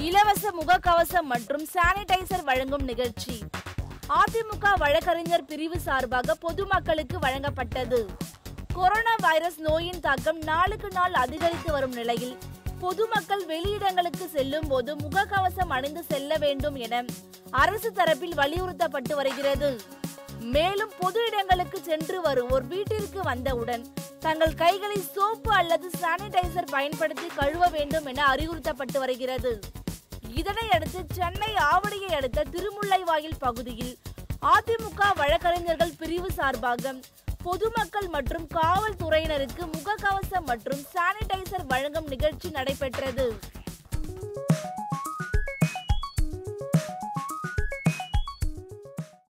இலவச முகக்கவசம் மற்றும் சானிடைசர் வழங்கும் நிகழ்ச்சி அதிமுக வழக்கறிஞர் பிரிவு சார்பாக பொதுமக்களுக்கு வழங்கப்பட்டது கொரோனா வைரஸ் நோயின் தாக்கம் நாளுக்கு நாள் அதிகரித்து வரும் நிலையில் பொதுமக்கள் வெளியிடங்களுக்கு செல்லும் போது முகக்கவசம் அணிந்து செல்ல வேண்டும் என அரசு தரப்பில் வலியுறுத்தப்பட்டு வருகிறது மேலும் பொது இடங்களுக்கு சென்று வருவோர் வீட்டிற்கு வந்தவுடன் தங்கள் கைகளை சோப்பு அல்லது சானிடைசர் பயன்படுத்தி கழுவ வேண்டும் என அறிவுறுத்தப்பட்டு வருகிறது இதனையடுத்து சென்னை ஆவடியை அடுத்த திருமுல்லைவாயில் பகுதியில் அதிமுக வழக்கறிஞர்கள் பிரிவு சார்பாக பொதுமக்கள் மற்றும் காவல்துறையினருக்கு முகக்கவசம் மற்றும் சானிடைசர் வழங்கும் நிகழ்ச்சி நடைபெற்றது